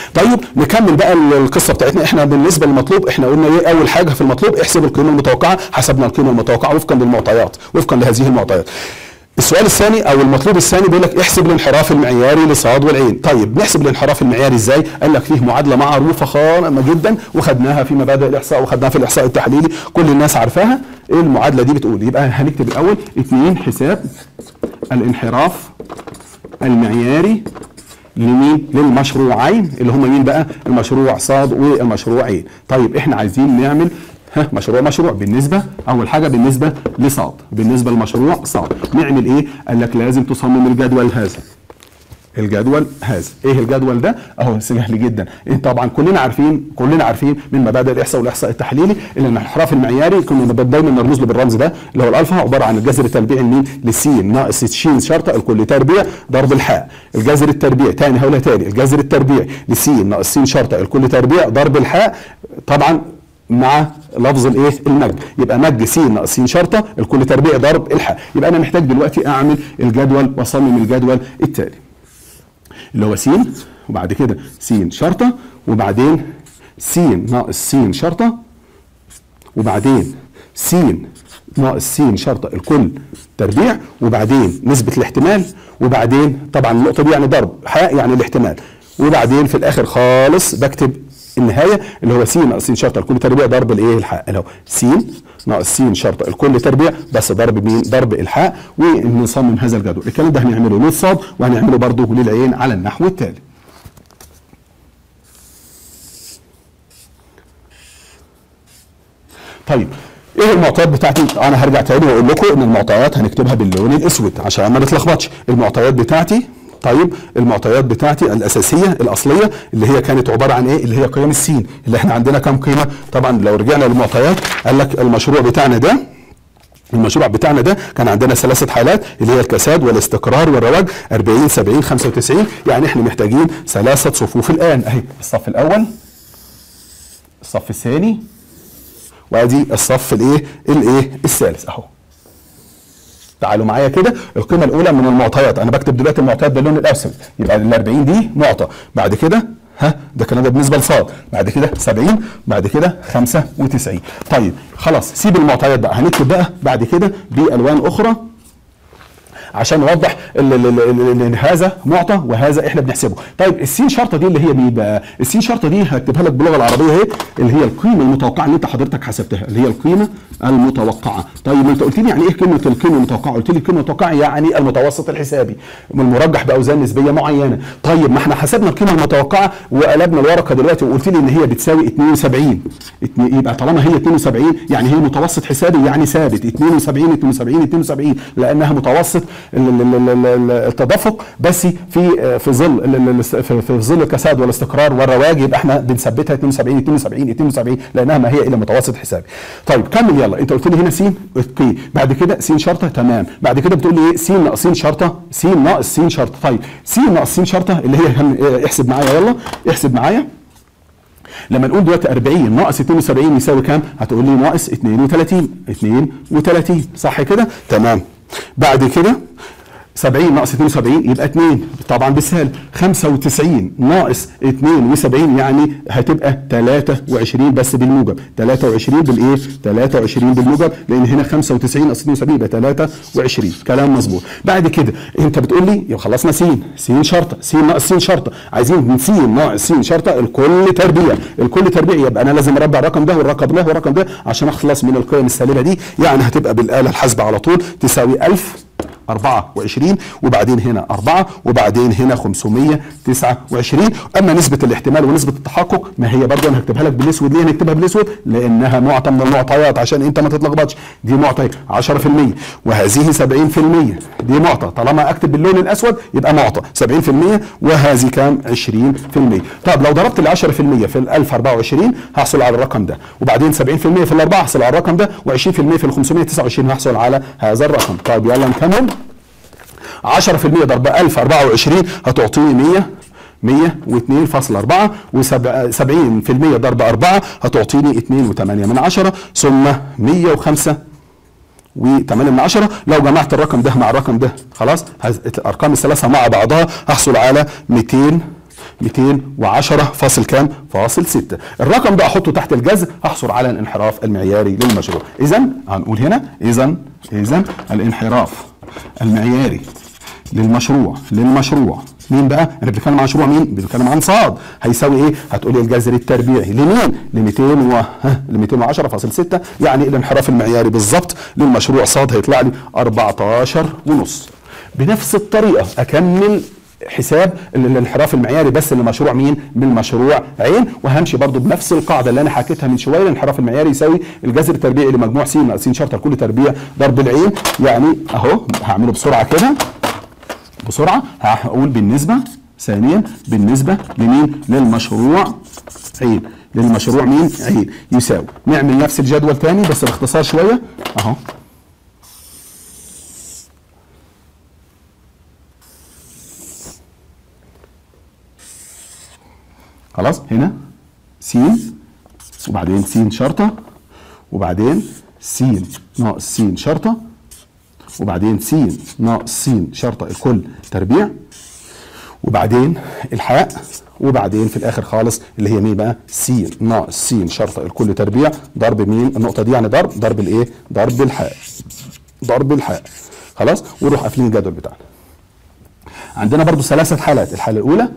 طيب نكمل بقى القصه بتاعتنا احنا بالنسبه للمطلوب احنا قلنا ايه اول حاجه في المطلوب احسب القيمه المتوقعه حسبنا القيمه المتوقعه وفقا للمعطيات وفقا لهذه المعطيات السؤال الثاني او المطلوب الثاني بيقول لك احسب الانحراف المعياري لصاد والعين طيب نحسب الانحراف المعياري ازاي قال لك فيه معادله معروفه خالص جدا وخدناها في مبادئ الاحصاء وخدناها في الاحصاء التحليلي كل الناس عارفاها ايه المعادله دي بتقول يبقى هنكتب الاول 2 حساب الانحراف المعياري لمين للمشروعين اللي هم مين بقى المشروع صاد والمشروع عين طيب احنا عايزين نعمل ها مشروع مشروع بالنسبه اول حاجه بالنسبه لصاد بالنسبه لمشروع صاد نعمل ايه قال لك لازم تصمم الجدول هذا الجدول هذا ايه الجدول ده اهو سهل جدا انت طبعا كلنا عارفين كلنا عارفين من مبادئ الاحصاء والاحصاء التحليلي ان الانحراف المعياري كنا دايما نرمز له بالرمز ده اللي هو الالفا عباره عن الجذر التربيعي لمين للسين ناقص ش شرطه الكل تربيع ضرب الحاء الجذر التربيعي تاني هقولها تاني الجذر التربيعي لسين ناقص س شرطه الكل تربيع ضرب الحاء طبعا مع لفظ الايه المج يبقى مج س ناقص س شرطه الكل تربيع ضرب الحاء يبقى انا محتاج دلوقتي اعمل الجدول واصمم الجدول التالي اللي هو س وبعد كده س شرطه وبعدين س ناقص س شرطه وبعدين س ناقص س شرطه الكل تربيع وبعدين نسبه الاحتمال وبعدين طبعا النقطه دي يعني ضرب حاء يعني الاحتمال وبعدين في الاخر خالص بكتب النهايه اللي هو س ناقص س شرطه الكل تربيع ضرب الايه الحاء اللي هو س ناقص س شرطه الكل تربيع بس ضرب مين ضرب الحاء ونصمم هذا الجدول الكلام ده هنعمله للصاد وهنعمله برضه للعين على النحو التالي طيب ايه المعطيات بتاعتي انا هرجع تاني واقول لكم ان المعطيات هنكتبها باللون الاسود عشان ما نتلخبطش المعطيات بتاعتي طيب المعطيات بتاعتي الاساسيه الاصليه اللي هي كانت عباره عن ايه اللي هي قيم السين اللي احنا عندنا كام قيمه طبعا لو رجعنا للمعطيات قال لك المشروع بتاعنا ده المشروع بتاعنا ده كان عندنا ثلاثة حالات اللي هي الكساد والاستقرار والرواج 40 70 95 يعني احنا محتاجين ثلاثة صفوف الآن اهي الصف الأول الصف الثاني وادي الصف الايه الايه الثالث اهو تعالوا معايا كده القيمه الاولى من المعطيات انا بكتب دلوقتي المعطيات باللون الاسود يبقى ال 40 دي معطى بعد كده ها ده الكلام ده بالنسبه لصاد بعد كده 70 بعد كده 95 طيب خلاص سيب المعطيات بقى هنكتب بقى بعد كده بالوان اخرى عشان نوضح ال ال ال ال هذا معطى وهذا احنا بنحسبه طيب السين شرطه دي اللي هي مين بقى السين شرطه دي هكتبها لك باللغه العربيه اهي اللي هي القيمه المتوقعه اللي انت حضرتك حسبتها اللي هي القيمه المتوقعه طيب انت قلت لي يعني ايه كلمه القيمه المتوقعه قلت لي القيمه المتوقعه يعني المتوسط الحسابي المرجح باوزان نسبيه معينه طيب ما احنا حسبنا القيمه المتوقعه وقلبنا الورقه دلوقتي وقلت لي ان هي بتساوي 72 يبقى طالما هي 72 يعني هي متوسط حسابي يعني ثابت 72 72 72 لانها متوسط التدفق بس في في ظل في ظل الكساد والاستقرار والرواج يبقى احنا بنثبتها 72 72 72 لانها ما هي الا متوسط حسابي. طيب كمل يلا انت قلت لي هنا س اوكي بعد كده س شرطه تمام بعد كده بتقول لي ايه س ناقص س شرطه س ناقص س شرطه طيب س ناقص س شرطه اللي هي احسب معايا يلا احسب معايا لما نقول دلوقتي 40 ناقص 72 يساوي كام؟ هتقول لي ناقص 32 32 صح كده؟ تمام بعد كده 70 ناقص 72 يبقى 2 طبعا بالسهل 95 ناقص 72 يعني هتبقى 23 بس بالموجب 23 بالايه 23 بالموجب لان هنا 95 ناقص 72 يبقى 23 كلام مظبوط بعد كده انت بتقول لي يبقى خلصنا س س شرطه س ناقص س شرطه عايزين من س ناقص س شرطه الكل تربيع الكل تربيع يبقى انا لازم اربع الرقم ده والرقم ده والرقم ده عشان اخلص من القيم السالبه دي يعني هتبقى بالاله الحاسبه على طول تساوي 1000 24 وبعدين هنا 4 وبعدين هنا 529 اما نسبه الاحتمال ونسبه التحقق ما هي برضه انا هكتبها لك بالاسود ليه هنكتبها بالاسود لانها معطى من المعطيات عشان انت ما تتلخبطش دي معطى 10% وهذه 70% دي معطى طالما اكتب باللون الاسود يبقى معطى 70% وهذه كام 20% طب لو ضربت ال 10% في ال 1024 هحصل على الرقم ده وبعدين 70% في الاربعه هحصل على الرقم ده و20% في ال 529 هحصل على هذا الرقم طيب يلا نكمل 10% ضرب 1024 هتعطيني 100 102.4 و70% ضرب 4 هتعطيني 2.8 من 10 ثم 105 و8 من 10 لو جمعت الرقم ده مع الرقم ده خلاص الارقام الثلاثه مع بعضها هحصل على 200 210 فاصل كام؟ فاصل 6 الرقم ده احطه تحت الجذر هحصل على الانحراف المعياري للمشروع اذا هنقول هنا اذا اذا الانحراف المعياري للمشروع للمشروع مين بقى؟ انا بنتكلم عن مشروع مين؟ بنتكلم عن صاد هيساوي ايه؟ هتقولي الجذر التربيعي لمين؟ ل 200 و ها ل 210.6 يعني الانحراف المعياري بالظبط للمشروع صاد هيطلع لي 14 ونص بنفس الطريقه اكمل حساب ال- الانحراف المعياري بس لمشروع مين؟ من مشروع عين وهمشي برضو بنفس القاعده اللي انا حكيتها من شويه الانحراف المعياري يساوي الجذر التربيعي لمجموع س ناقص س شرطه لكل تربيع ضرب العين يعني اهو هعمله بسرعه كده بسرعه هقول بالنسبه ثانيا بالنسبه لمين؟ للمشروع عين للمشروع مين؟ عين يساوي نعمل نفس الجدول تاني بس باختصار شويه اهو خلاص هنا س وبعدين س شرطه وبعدين س ناقص س شرطه وبعدين س ناقص س شرطه الكل تربيع وبعدين الحاء وبعدين في الاخر خالص اللي هي مين بقى س ناقص س شرطه الكل تربيع ضرب مين النقطه دي يعني ضرب ضرب الايه ضرب الحاء ضرب الحاء خلاص ونروح قافلين الجدول بتاعنا عندنا برضو ثلاثه حالات الحاله الاولى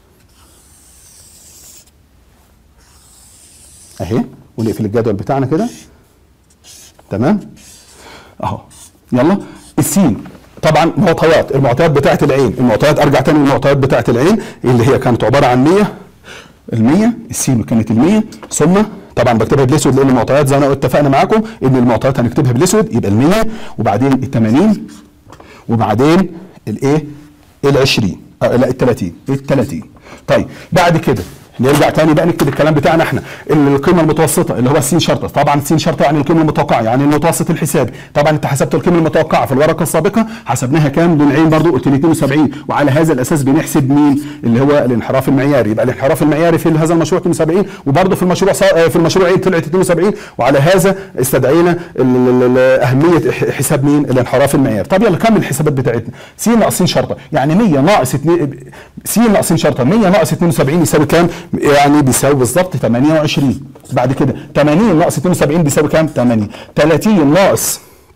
اهي ونقفل الجدول بتاعنا كده تمام اهو يلا السين طبعا معطيات المعطيات بتاعت العين المعطيات ارجع تاني للمعطيات بتاعت العين اللي هي كانت عباره عن 100 ال 100 السين كانت ال 100 ثم طبعا بكتبها بالاسود لان المعطيات زي ما اتفقنا معاكم ان المعطيات هنكتبها بالاسود يبقى ال 100 وبعدين ال 80 وبعدين الايه ال 20 آه لا ال 30 ال 30 طيب بعد كده نرجع تاني بقى نكتب الكلام بتاعنا احنا القيمه المتوسطه اللي هو السين شرطه طبعا السين شرطه يعني القيمه المتوقعه يعني المتوسط الحسابي طبعا انت حسبت القيمه المتوقعه في الورقه السابقه حسبناها كام للعين برضو قلت لي 72 وعلى هذا الاساس بنحسب مين اللي هو الانحراف المعياري يبقى الانحراف المعياري في هذا المشروع 72 وبرضو في المشروع صا... في المشروع عين طلعت 72 وعلى هذا استدعينا ال- ال- ال- اهميه ح- حساب مين الانحراف المعياري طب يلا كمل الحسابات بتاعتنا س ناقص س شرطه يعني 100 ناقص 2 س ناقص س شرطه 100 ناقص 72 يساوي كام يعني بيساوي بالظبط 28 بعد كده 80 ناقص 72 بيساوي كام 8 30 ناقص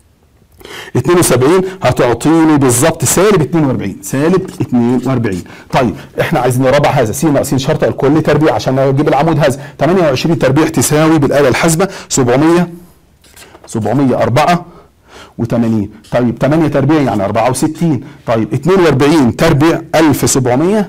72 هتعطيني بالظبط سالب 42 سالب 42 طيب احنا عايزين نربع هذا س ناقص س شرطه الكل تربيع عشان اجيب العمود هذا 28 تربيع تساوي بالاله الحاسبه 700 704 و80 طيب 8 تربيع يعني 64 طيب 42 تربيع 1700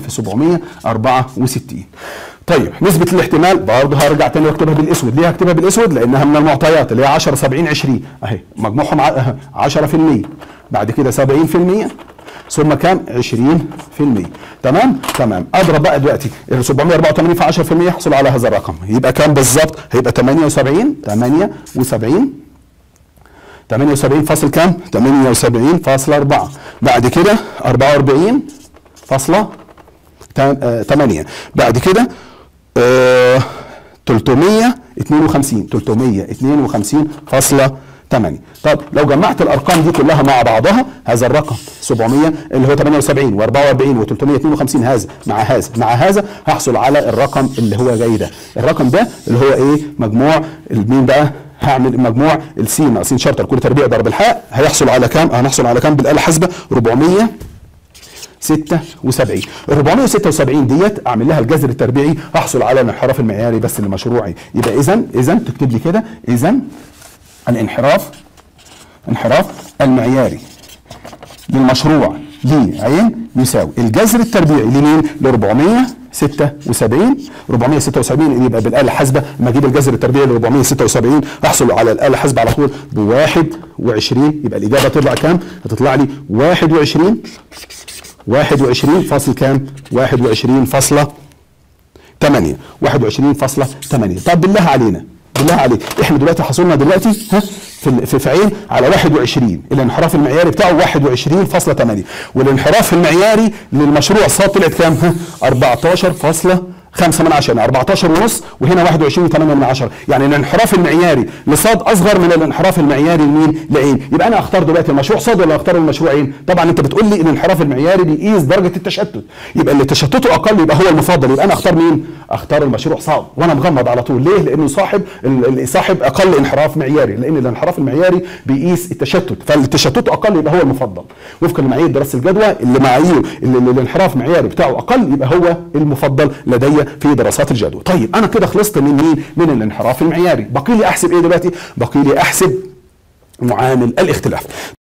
1764 طيب نسبة الاحتمال برضه هرجع تاني واكتبها بالاسود، ليه هكتبها بالاسود؟ لانها من المعطيات اللي هي 10 70 20 اهي مجموعهم ع- 10% بعد كده 70% ثم كام؟ 20% تمام؟ تمام اضرب بقى دلوقتي ال 784 في 10% يحصل على هذا الرقم يبقى كام بالظبط؟ هيبقى 78 78 78 فاصل كام؟ 78 فاصل 4 بعد كده 44 فاصلة 8 بعد كده آه 352 352 فاصلة 8 طب لو جمعت الارقام دي كلها مع بعضها هذا الرقم 700 اللي هو 78 و44 و352 هذا مع هذا مع هذا هحصل على الرقم اللي هو جاي ده الرقم ده اللي هو ايه مجموع مين بقى هعمل مجموع السي ناقصين شرطه لكل تربيع ضرب الحاء هيحصل على كام هنحصل على كام بالاله الحاسبه 400 76 ال 476 ديت اعمل لها الجذر التربيعي احصل على الانحراف المعياري بس لمشروعي يبقى اذا اذا تكتب لي كده اذا الانحراف انحراف المعياري للمشروع دي عين يساوي الجذر التربيعي لمين؟ ل 476 476 يبقى بالاله الحاسبه لما اجيب الجذر التربيعي ل 476 احصل على الاله الحاسبه على طول ب 21 يبقى الاجابه تطلع كام؟ هتطلع لي 21 21 فاصل كام؟ 21 فاصلة 8 21 فاصلة 8 طب بالله علينا بالله عليك احنا دلوقتي حصلنا دلوقتي ها في في في عين على 21 الانحراف المعياري بتاعه 21.8 والانحراف المعياري للمشروع صاد طلعت كام؟ ها 14 فاصلة 5 من 10 يعني 14 ونص وهنا 21 8 من 10 يعني الانحراف المعياري لصاد اصغر من الانحراف المعياري لمين لعين يبقى انا اختار دلوقتي المشروع صاد ولا اختار المشروع عين طبعا انت بتقول لي الانحراف المعياري بيقيس درجه التشتت يبقى اللي تشتته اقل يبقى هو المفضل يبقى انا اختار مين اختار المشروع صاد وانا مغمض على طول ليه لانه صاحب ال- صاحب اقل انحراف معياري لان الانحراف المعياري بيقيس التشتت فالتشتت اقل يبقى هو المفضل وفقا لمعايير دراسه الجدوى اللي معايير اللي اللي الانحراف معياري بتاعه اقل يبقى هو المفضل لدي في دراسات الجدوى طيب انا كده خلصت من مين من الانحراف المعياري بقي لي احسب ايه دلوقتي بقي لي احسب معامل الاختلاف